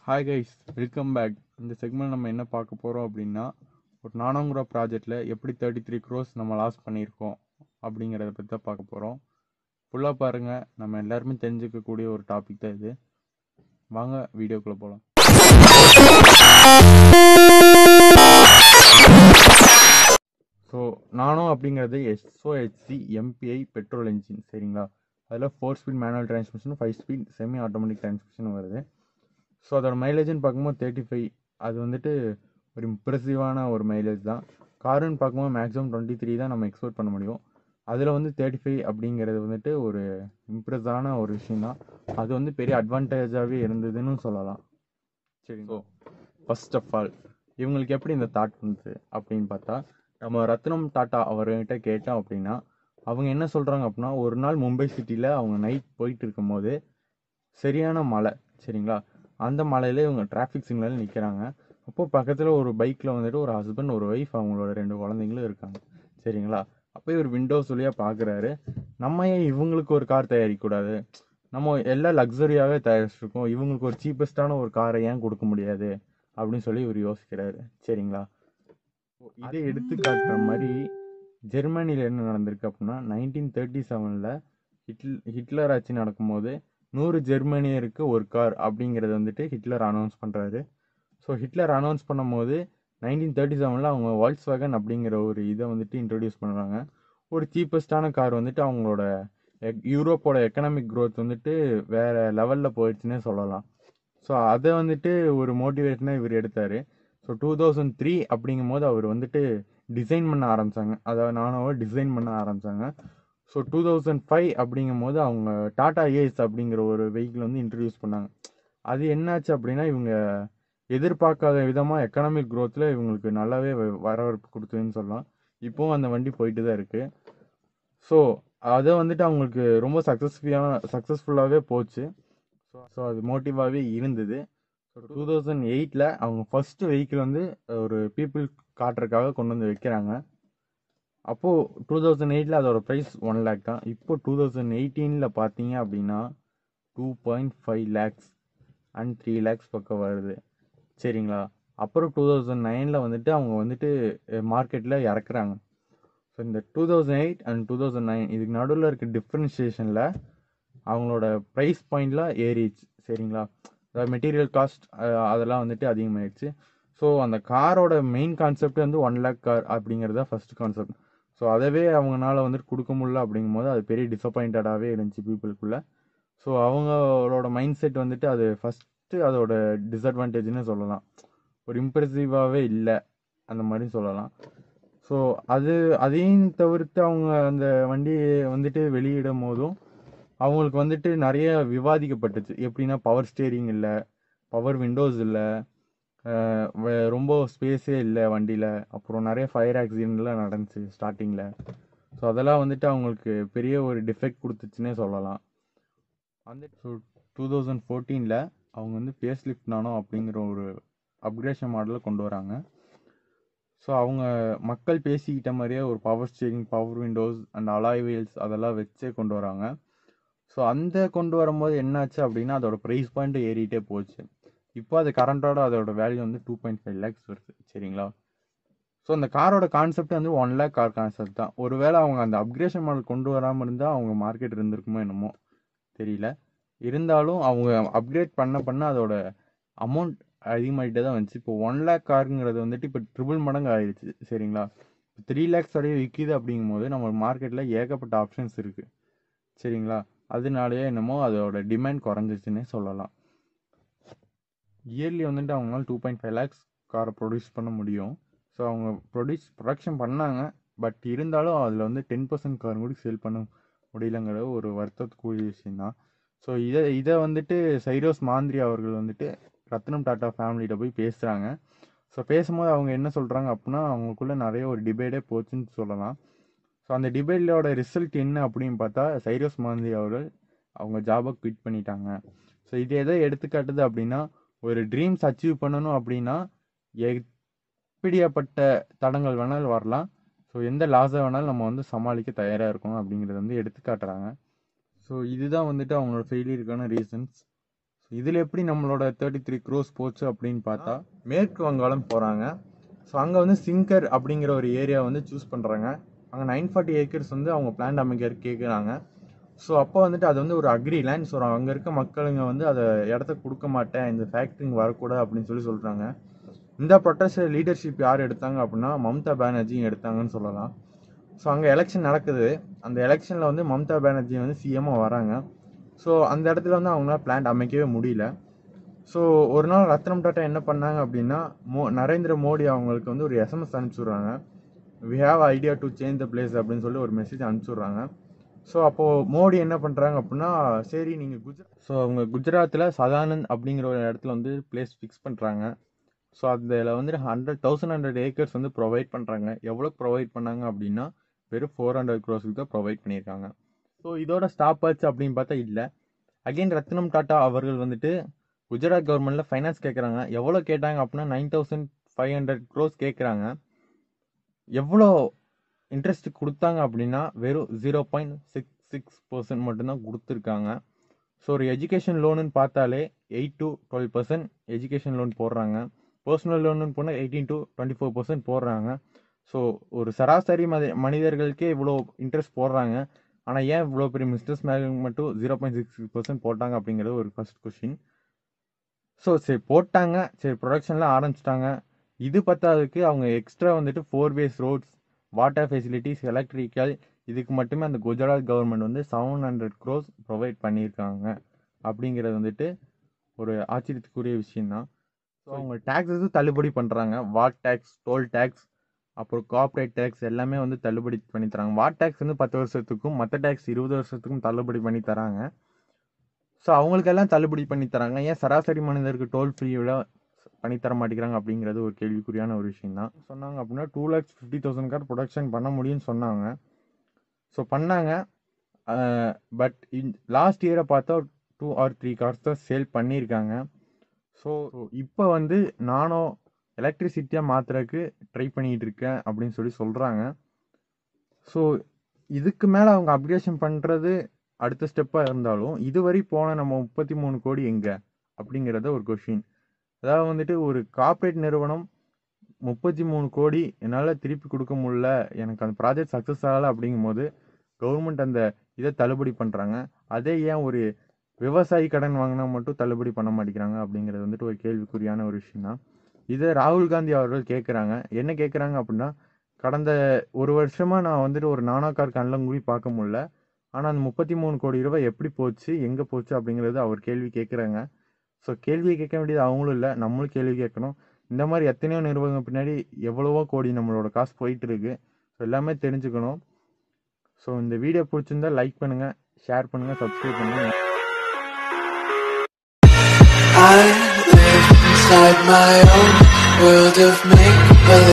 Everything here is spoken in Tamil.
ஹாய் கைஸ் வெல்கம் பேக் இந்த செக்மெண்ட் நம்ம என்ன பார்க்க போகிறோம் அப்படின்னா ஒரு நானூறுரூவா ப்ராஜெக்டில் எப்படி தேர்ட்டி த்ரீ க்ரோஸ் நம்ம லாஸ் பண்ணியிருக்கோம் அப்படிங்கிறத பற்றி தான் பார்க்க போகிறோம் ஃபுல்லாக பாருங்கள் நம்ம எல்லாருமே தெரிஞ்சுக்கக்கூடிய ஒரு டாபிக் தான் இது வாங்க வீடியோக்குள்ளே போகலாம் ஸோ நானும் அப்படிங்கிறது எஸ்ஓஹெச்சி எம்பிஐ பெட்ரோல் என்ஜின் சரிங்களா அதில் four speed manual transmission five speed semi automatic transmission வருது ஸோ அதோட மைலேஜ்னு பார்க்கும்போது தேர்ட்டி ஃபைவ் அது வந்துட்டு ஒரு இம்ப்ரெசிவான ஒரு மைலேஜ் தான் காருன்னு பார்க்கும்போது மேக்ஸிமம் டுவெண்ட்டி த்ரீ தான் நம்ம எக்ஸ்போர்ட் பண்ண முடியும் அதில் வந்து தேர்ட்டி ஃபைவ் அப்படிங்கிறது வந்துட்டு ஒரு இம்ப்ரெஸ்ஸான ஒரு விஷயம் தான் அது வந்து பெரிய அட்வான்டேஜாகவே இருந்ததுன்னு சொல்லலாம் சரி ஸோ ஃபர்ஸ்ட் ஆஃப் ஆல் இவங்களுக்கு எப்படி இந்த தாட் வந்தது அப்படின்னு பார்த்தா நம்ம ரத்னம் டாட்டா அவர்கிட்ட கேட்டோம் அப்படின்னா அவங்க என்ன சொல்கிறாங்க அப்படின்னா ஒரு நாள் மும்பை சிட்டியில் அவங்க நைட் போயிட்டு இருக்கும்போது சரியான மழை சரிங்களா அந்த மலையில இவங்க டிராஃபிக் சிக்னல் நிற்கிறாங்க அப்போது பக்கத்தில் ஒரு பைக்கில் வந்துட்டு ஒரு ஹஸ்பண்ட் ஒரு ஒய்ஃப் அவங்களோட ரெண்டு குழந்தைங்களும் இருக்காங்க சரிங்களா அப்போ இவர் விண்டோஸ் வழியாக பார்க்குறாரு நம்ம ஏன் இவங்களுக்கு ஒரு கார் தயாரிக்கக்கூடாது நம்ம எல்லாம் லக்ஸரியாகவே தயாரிச்சிருக்கோம் இவங்களுக்கு ஒரு சீப்பஸ்டான ஒரு காரை ஏன் கொடுக்க முடியாது அப்படின்னு சொல்லி இவர் யோசிக்கிறாரு சரிங்களா இதை எடுத்து காட்டுற மாதிரி ஜெர்மனியில் என்ன நடந்திருக்கு அப்படின்னா நைன்டீன் தேர்ட்டி செவனில் ஹிட்ல் ஹிட்லர் ஆட்சி நடக்கும்போது நூறு ஜெர்மனியருக்கு ஒரு கார் அப்படிங்கிறத வந்துட்டு ஹிட்லர் அனௌன்ஸ் பண்ணுறாரு ஸோ ஹிட்லர் அனௌன்ஸ் பண்ணும்போது நைன்டீன் தேர்ட்டி செவனில் அவங்க வால்ஸ் வேகன் அப்படிங்கிற ஒரு இதை வந்துட்டு இன்ட்ரடியூஸ் பண்ணுறாங்க ஒரு சீப்பஸ்டான கார் வந்துட்டு அவங்களோட எக் யூரோப்போட எக்கனாமிக் க்ரோத் வந்துட்டு வேறு லெவலில் போயிடுச்சுன்னே சொல்லலாம் ஸோ அதை வந்துட்டு ஒரு மோட்டிவேஷனாக இவர் எடுத்தார் ஸோ டூ தௌசண்ட் த்ரீ அப்படிங்கும் போது அவர் வந்துட்டு டிசைன் பண்ண ஆரம்பித்தாங்க அதாவது நானாவோ டிசைன் பண்ண ஆரம்பித்தாங்க ஸோ டூ தௌசண்ட் ஃபைவ் அப்படிங்கும் போது அவங்க டாடா ஏஸ் அப்படிங்கிற ஒரு வெஹிக்கிள் வந்து இன்ட்ரடியூஸ் பண்ணாங்க அது என்னாச்சு அப்படின்னா இவங்க எதிர்பார்க்காத விதமாக எக்கனாமிக் க்ரோத்தில் இவங்களுக்கு நல்லாவே வ- வரவேற்பு கொடுத்ததுன்னு சொல்லலாம் இப்போவும் அந்த வண்டி போயிட்டு தான் இருக்குது ஸோ அதை வந்துட்டு அவங்களுக்கு ரொம்ப சக்ஸஸ்ஃபுல்லான சக்ஸஸ்ஃபுல்லாகவே போச்சு ஸோ ஸோ அது மோட்டிவாகவே இருந்தது ஸோ டூ தௌசண்ட் எயிட்டில் அவங்க ஃபஸ்ட்டு வெஹிக்கிள் வந்து ஒரு பீப்புள் காட்டுறதுக்காக கொண்டு வந்து வைக்கிறாங்க அப்போது டூ தௌசண்ட் எயிட்டில் அதோட ப்ரைஸ் ஒன் லேக் தான் இப்போ டூ தௌசண்ட் எயிட்டீனில் பார்த்தீங்க அப்படின்னா two point five lakhs and three lakhs பக்கம் வருது சரிங்களா அப்புறம் டூ தௌசண்ட் நைனில் வந்துட்டு அவங்க வந்துட்டு மார்க்கெட்டில் இறக்குறாங்க ஸோ இந்த two thousand eight and two thousand nine இதுக்கு நடுவில் இருக்க டிஃப்ரென்ஷியேஷனில் அவங்களோட ப்ரைஸ் பாயிண்ட்லாம் ஏறிடுச்சு சரிங்களா அதாவது மெட்டீரியல் காஸ்ட் அதெல்லாம் வந்துட்டு அதிகமாகிடுச்சு ஸோ அந்த காரோட மெயின் கான்செப்ட் வந்து ஒன் லேக் கார் அப்படிங்கிறது தான் ஃபஸ்ட் கான்செப்ட் ஸோ அதவே அவங்கனால வந்துட்டு கொடுக்க முடியல அப்படிங்கும்போது அது பெரிய டிசப்பாயிண்டடாகவே இருந்துச்சு பீப்புளுக்குள்ளே ஸோ அவங்களோட மைண்ட் செட் வந்துட்டு அது ஃபஸ்ட்டு அதோட டிஸ்அட்வான்டேஜ்னு சொல்லலாம் ஒரு இம்ப்ரெசிவாகவே இல்லை அந்த மாதிரி சொல்லலாம் ஸோ அது அதையும் தவிர்த்து அவங்க அந்த வண்டியை வந்துட்டு வெளியிடும் போதும் அவங்களுக்கு வந்துட்டு நிறைய விவாதிக்கப்பட்டுச்சு எப்படின்னா பவர் ஸ்டேரிங் இல்லை பவர் விண்டோஸ் இல்லை ரொம்ப ஸ்பேஸே இல்லை வண்டியில் அப்புறம் நிறைய ஃபயர் ஆக்சிடென்ட்லாம் நடந்துச்சு ஸ்டார்டிங்கில் ஸோ அதெல்லாம் வந்துட்டு அவங்களுக்கு பெரிய ஒரு டிஃபெக்ட் கொடுத்துச்சுன்னே சொல்லலாம் அந்த ஸோ டூ தௌசண்ட் ஃபோர்டீனில் அவங்க வந்து ஃபேஸ் லிஃப்ட் நானோ அப்படிங்கிற ஒரு அப்கிரேஷன் மாடலை கொண்டு வராங்க ஸோ அவங்க மக்கள் பேசிக்கிட்ட மாதிரியே ஒரு power steering power windows and alloy wheels அதெல்லாம் வச்சே கொண்டு வராங்க ஸோ அந்த கொண்டு வரும்போது என்னாச்சு அப்படின்னா அதோட ப்ரைஸ் பாயிண்ட் ஏறிட்டே போச்சு இப்போ அது கரண்டோட அதோட வேல்யூ வந்து டூ பாயிண்ட் ஃபைவ் லேக்ஸ் வருது சரிங்களா ஸோ அந்த காரோட கான்செப்ட் வந்து ஒன் லேக் கார் கான்செப்ட் தான் ஒருவேளை அவங்க அந்த அப்கிரேஷன் மாடல் கொண்டு வராமல் இருந்தால் அவங்க மார்க்கெட் இருந்திருக்குமோ என்னமோ தெரியல இருந்தாலும் அவங்க அப்கிரேட் பண்ண பண்ண அதோட அமௌண்ட் அதிகமாகிட்டே தான் வந்துச்சு இப்போ ஒன் லேக் காருங்கிறது வந்துட்டு இப்போ ட்ரிபிள் மடங்கு ஆயிடுச்சு சரிங்களா த்ரீ லேக்ஸ் வரைய விற்கிது அப்படிங்கும்போது நம்ம மார்க்கெட்டில் ஏகப்பட்ட ஆப்ஷன்ஸ் இருக்குது சரிங்களா அதனாலேயே என்னமோ அதோட டிமாண்ட் குறைஞ்சிச்சுன்னே சொல்லலாம் இயர்லி வந்துட்டு அவங்களால டூ பாயிண்ட் ஃபைவ் லேக்ஸ் காரை ப்ரொடியூஸ் பண்ண முடியும் ஸோ அவங்க ப்ரொடியூஸ் ப்ரொடக்ஷன் பண்ணாங்க பட் இருந்தாலும் அதில் வந்து டென் பர்சன்ட் கார் கூட சேல் பண்ண முடியலங்கிற ஒரு வருத்தத்துக்குரிய விஷயந்தான் ஸோ இதை இதை வந்துட்டு சைரோஸ் மாந்திரி அவர்கள் வந்துட்டு ரத்னம் டாட்டா ஃபேமிலிகிட்ட போய் பேசுகிறாங்க ஸோ பேசும்போது அவங்க என்ன சொல்கிறாங்க அப்படின்னா அவங்களுக்குள்ள நிறைய ஒரு டிபேட்டே போச்சுன்னு சொல்லலாம் ஸோ அந்த டிபேட்டோட ரிசல்ட் என்ன அப்படின்னு பார்த்தா சைரோஸ் மாந்திரி அவர்கள் அவங்க ஜாபை குவிட் பண்ணிட்டாங்க ஸோ இது எதை எடுத்துக்காட்டுது அப்படின்னா ஒரு ட்ரீம்ஸ் அச்சீவ் பண்ணணும் அப்படின்னா எப்படியாப்பட்ட தடங்கள் வேணாலும் வரலாம் ஸோ எந்த லாஸை வேணாலும் நம்ம வந்து சமாளிக்க தயாராக இருக்கணும் அப்படிங்கிறத வந்து எடுத்துக்காட்டுறாங்க ஸோ இதுதான் வந்துட்டு அவங்களோட ஃபெயிலியருக்கான ரீசன்ஸ் இதில் எப்படி நம்மளோட தேர்ட்டி த்ரீ க்ரோஸ் போச்சு அப்படின்னு பார்த்தா மேற்கு வங்காளம் போகிறாங்க ஸோ அங்கே வந்து சிங்கர் அப்படிங்கிற ஒரு ஏரியா வந்து சூஸ் பண்ணுறாங்க அங்கே நைன் ஃபார்ட்டி ஏக்கர்ஸ் வந்து அவங்க பிளான் அமைக்க கேட்குறாங்க ஸோ அப்போ வந்துட்டு அது வந்து ஒரு அக்ரி லேண்ட் ஸோ அங்கே இருக்க மக்களுங்க வந்து அதை இடத்த கொடுக்க மாட்டேன் இந்த ஃபேக்ட்ரிங்க வரக்கூடாது அப்படின்னு சொல்லி சொல்கிறாங்க இந்த ப்ரொட்டஸ்ட் லீடர்ஷிப் யார் எடுத்தாங்க அப்படின்னா மம்தா பானர்ஜியும் எடுத்தாங்கன்னு சொல்லலாம் ஸோ அங்கே எலெக்ஷன் நடக்குது அந்த எலெக்ஷனில் வந்து மம்தா பானர்ஜி வந்து சிஎம்மாக வராங்க ஸோ அந்த இடத்துல வந்து அவங்களால பிளான்ட் அமைக்கவே முடியல ஸோ ஒரு நாள் ரத்னம் டாட்டா என்ன பண்ணாங்க அப்படின்னா மோ நரேந்திர மோடி அவங்களுக்கு வந்து ஒரு எஸ்எம்எஸ் அனுப்பிச்சுட்றாங்க we have idea to change the place அப்படின்னு சொல்லி ஒரு மெசேஜ் அனுப்பிச்சுட்றாங்க ஸோ அப்போது மோடி என்ன பண்ணுறாங்க அப்படின்னா சரி நீங்கள் குஜராத் ஸோ அவங்க குஜராத்தில் சதானந்த் அப்படிங்கிற ஒரு இடத்துல வந்து பிளேஸ் ஃபிக்ஸ் பண்ணுறாங்க ஸோ அதில் வந்து ஹண்ட்ரட் தௌசண்ட் ஹண்ட்ரட் ஏக்கர்ஸ் வந்து ப்ரொவைட் பண்ணுறாங்க எவ்வளோ ப்ரொவைட் பண்ணாங்க அப்படின்னா வெறும் ஃபோர் ஹண்ட்ரட் க்ரோஸுக்கு தான் ப்ரொவைட் பண்ணியிருக்காங்க ஸோ இதோட ஸ்டாப் ஆச்சு அப்படின்னு பார்த்தா இல்லை அகைன் ரத்னம் டாட்டா அவர்கள் வந்துட்டு குஜராத் கவர்மெண்ட்டில் ஃபைனான்ஸ் கேட்குறாங்க எவ்வளோ கேட்டாங்க அப்படின்னா nine thousand five hundred crores கேட்குறாங்க எவ்வளோ இன்ட்ரெஸ்ட் கொடுத்தாங்க அப்படின்னா வெறும் zero point six six percent மட்டும்தான் கொடுத்துருக்காங்க ஸோ ஒரு எஜுகேஷன் லோனுன்னு பார்த்தாலே eight to twelve percent education loan போடுறாங்க பர்சனல் லோனுன்னு போனால் eighteen to twenty four percent போடுறாங்க ஸோ ஒரு சராசரி மத மனிதர்களுக்கே இவ்வளோ இன்ட்ரெஸ்ட் போடுறாங்க ஆனால் ஏன் இவ்வளோ பெரிய மிஸ்டர்ஸ் மேலே மட்டும் zero point six six percent போட்டாங்க அப்படிங்கிறது ஒரு ஃபர்ஸ்ட் கொஷின் ஸோ சரி போட்டாங்க சரி ப்ரொடக்ஷன்லாம் ஆரம்பிச்சிட்டாங்க இது பத்தாததுக்கு அவங்க எக்ஸ்ட்ரா வந்துட்டு four ways roads water facilities electrical இதுக்கு மட்டுமே அந்த குஜராத் கவர்மெண்ட் வந்து செவன் ஹண்ட்ரட் க்ரோஸ் ப்ரொவைட் பண்ணியிருக்காங்க அப்படிங்கிறது வந்துட்டு ஒரு ஆச்சரியத்துக்குரிய விஷயம்தான் ஸோ அவங்க டேக்ஸஸும் தள்ளுபடி பண்ணுறாங்க வாட் டேக்ஸ் டோல் டேக்ஸ் அப்புறம் கார்ப்பரேட் டேக்ஸ் எல்லாமே வந்து தள்ளுபடி பண்ணி தராங்க வாட் டேக்ஸ் வந்து பத்து வருஷத்துக்கும் மற்ற டேக்ஸ் இருபது வருஷத்துக்கும் தள்ளுபடி பண்ணி தராங்க ஸோ அவங்களுக்கெல்லாம் தள்ளுபடி பண்ணி தராங்க ஏன் சராசரி மனிதருக்கு டோல் ஃப்ரீயோட பண்ணி தர மாட்டேங்கிறாங்க அப்படிங்கிறது ஒரு கேள்விக்குறியான ஒரு விஷயம் தான் சொன்னாங்க அப்படின்னா two lakhs fifty thousand car production பண்ண முடியும்னு சொன்னாங்க ஸோ பண்ணாங்க பட் லாஸ்ட் இயரை பார்த்தா டூ ஆர் த்ரீ கார்ஸ் தான் சேல் பண்ணியிருக்காங்க ஸோ இப்போ வந்து நானும் எலக்ட்ரிசிட்டியாக மாற்றுறதுக்கு ட்ரை பண்ணிகிட்டு இருக்கேன் அப்படின்னு சொல்லி சொல்கிறாங்க ஸோ இதுக்கு மேலே அவங்க அப்கிரேஷன் பண்ணுறது அடுத்த ஸ்டெப்பாக இருந்தாலும் இதுவரை போன நம்ம முப்பத்தி மூணு கோடி எங்கே அப்படிங்கிறத ஒரு கொஷின் அதாவது வந்துட்டு ஒரு கார்ப்பரேட் நிறுவனம் முப்பத்தி மூணு கோடி என்னால் திருப்பி கொடுக்க முடியல எனக்கு அந்த ப்ராஜெக்ட் சக்ஸஸ் ஆகலை அப்படிங்கும்போது கவர்மெண்ட் அந்த இதை தள்ளுபடி பண்ணுறாங்க அதே ஏன் ஒரு விவசாயி கடன் வாங்கினா மட்டும் தள்ளுபடி பண்ண மாட்டேங்கிறாங்க அப்படிங்கிறது வந்துட்டு ஒரு கேள்விக்குறியான ஒரு விஷயம் தான் இதை ராகுல் காந்தி அவர்கள் கேட்குறாங்க என்ன கேட்குறாங்க அப்படின்னா கடந்த ஒரு வருஷமாக நான் வந்துட்டு ஒரு நானா கார் கண்ணலங்குடி பார்க்க முடியல ஆனால் அந்த முப்பத்தி மூணு கோடி ரூபாய் எப்படி போச்சு எங்கே போச்சு அப்படிங்கிறது அவர் கேள்வி கேட்குறாங்க ஸோ கேள்வியை கேட்க வேண்டியது அவங்களும் இல்லை நம்மளும் கேள்வி கேட்கணும் இந்த மாதிரி எத்தனையோ நிறுவனம் பின்னாடி எவ்வளவோ கோடி நம்மளோட காசு போயிட்டு இருக்கு ஸோ எல்லாமே தெரிஞ்சுக்கணும் ஸோ இந்த வீடியோ பிடிச்சிருந்தா லைக் பண்ணுங்கள் ஷேர் பண்ணுங்கள் சப்ஸ்கிரைப் பண்ணுங்கள் I live inside my own world of make believe.